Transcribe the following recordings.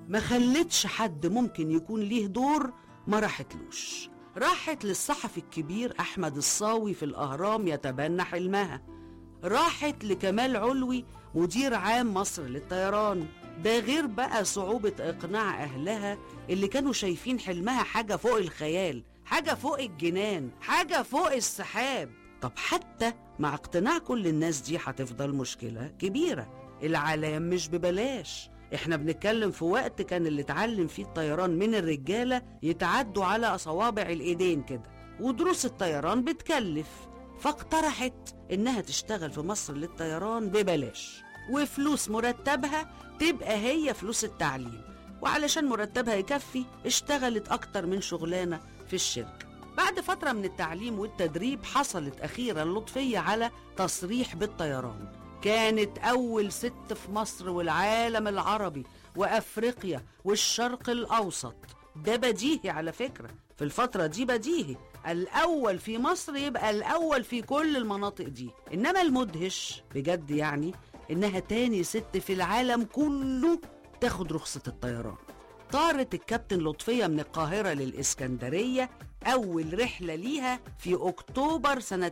ما خلتش حد ممكن يكون ليه دور ما راحتلوش راحت للصحفي الكبير أحمد الصاوي في الأهرام يتبنى حلمها راحت لكمال علوي مدير عام مصر للطيران ده غير بقى صعوبة إقناع أهلها اللي كانوا شايفين حلمها حاجة فوق الخيال حاجة فوق الجنان حاجة فوق السحاب طب حتى مع اقتناع كل الناس دي هتفضل مشكلة كبيرة العلام مش ببلاش احنا بنتكلم في وقت كان اللي اتعلم فيه الطيران من الرجالة يتعدوا على صوابع الايدين كده ودروس الطيران بتكلف فاقترحت انها تشتغل في مصر للطيران ببلاش وفلوس مرتبها تبقى هي فلوس التعليم وعلشان مرتبها يكفي اشتغلت اكتر من شغلانة في الشركة بعد فترة من التعليم والتدريب حصلت أخيرا لطفية على تصريح بالطيران كانت أول ست في مصر والعالم العربي وأفريقيا والشرق الأوسط ده بديهي على فكرة في الفترة دي بديهي الأول في مصر يبقى الأول في كل المناطق دي إنما المدهش بجد يعني إنها تاني ست في العالم كله تاخد رخصة الطيران طارت الكابتن لطفية من القاهرة للإسكندرية أول رحلة ليها في أكتوبر سنة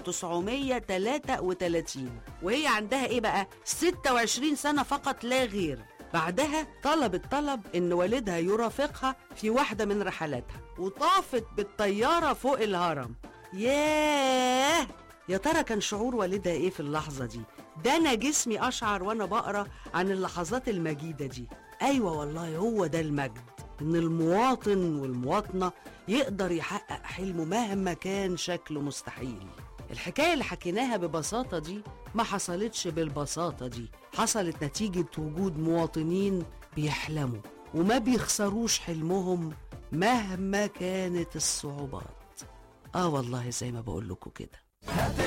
1933 وهي عندها إيه بقى 26 سنة فقط لا غير بعدها طلبت طلب إن والدها يرافقها في واحدة من رحلاتها وطافت بالطيارة فوق الهرم ياه يا ترى كان شعور والدها ايه في اللحظة دي ده انا جسمي اشعر وانا بقرا عن اللحظات المجيدة دي ايوه والله هو ده المجد ان المواطن والمواطنة يقدر يحقق حلمه مهما كان شكله مستحيل الحكاية اللي حكيناها ببساطة دي ما حصلتش بالبساطة دي حصلت نتيجة وجود مواطنين بيحلموا وما بيخسروش حلمهم مهما كانت الصعوبات اه والله زي ما بقول لكم كده